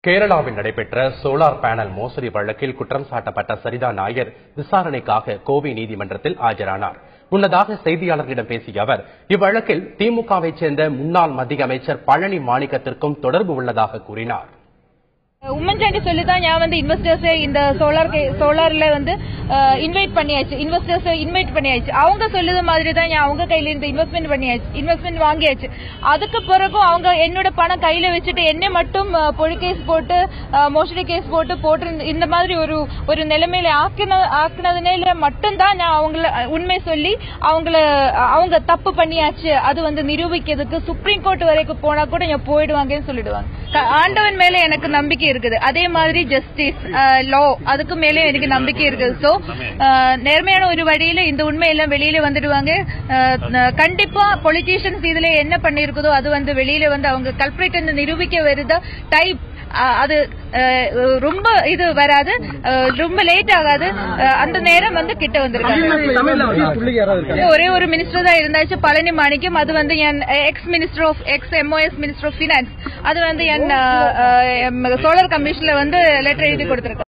கேரளாவில் நடைபெற்ற solar panel மோசடி வழக்கில் குற்றம் சாட்டப்பட்ட சரிதா நாயர் விசாரணைக்காக கோவை நீதிமன்றத்தில் ஆஜரானார் முன்னதாக செய்தியாளர்களிடம் பேசிய அவர் இவ்வழக்கில் திமுகவைச் சேர்ந்த முன்னாள் மத்திய அமைச்சர் பழனி மாணிக்கத்திற்கும் தொடர்பு உள்ளதாக கூறினார் உம்மன்சாண்டி சொல்லி தான் நான் வந்து இன்வெஸ்டர்ஸ் இந்த சோலார் சோலார்ல வந்து இன்வைட் பண்ணியாச்சு இன்வெஸ்டர்ஸ் இன்வைட் பண்ணியாச்சு அவங்க சொல்லுத மாதிரி தான் நான் அவங்க கையில இந்த இன்வெஸ்ட்மெண்ட் பண்ணியாச்சு இன்வெஸ்ட்மெண்ட் வாங்கியாச்சு அதுக்கு பிறகும் அவங்க என்னோட பணம் கையில வச்சுட்டு என்னை மட்டும் அஹ், பொழி கேஸ் போட்டு அஹ், மோசடி கேஸ் போட்டு போட்டு இந்த- இந்த மாதிரி ஒரு ஒரு நிலைமையில ஆக்கின ஆக்கினதுனால மட்டும்தான் நான் அவங்கள உண்மை சொல்லி அவங்கள அவங்க தப்பு பண்ணியாச்சு அது வந்து நிரூபிக்கிறதுக்கு சுப்ரீம் கோர்ட் வரைக்கும் போனா கூட நான் போயிடுவாங்கன்னு சொல்லிடுவாங்க க- ஆண்டவன் மேல எனக்கு நம்பிக்கை இருக்குது அதே மாதிரி ஜஸ்டிஸ் லா அதுக்கு மேலே எனக்கு நம்பிக்கை இருக்குது சோ நேர்மையான ஒரு வழியில இந்த உண்மையெல்லாம் வெளியில வந்துடுவாங்க அஹ், ந- கண்டிப்பா பொலிட்டீஷியன்ஸ் இதுல என்ன பண்ணிருக்குதோ அது வந்து வெளியில வந்து அவங்க கல்பிரேட் நிரூபிக்க வருத டைப் அது அஹ், ரொம்ப இது வராது அஹ், ரொம்ப லேட் ஆகாது அஹ், அந்த நேரம் வந்து கிட்ட வந்திருக்காங்க ஒரே ஒரு மினிஸ்டர் தான் இருந்தாச்சு பழனி மாணிக்கம் அது வந்து என் ex minister of ex MOS minister of finance அது வந்து என் சோலார் கமிஷன்ல வந்து லெட்டர் எழுதி கொடுத்திருக்கேன்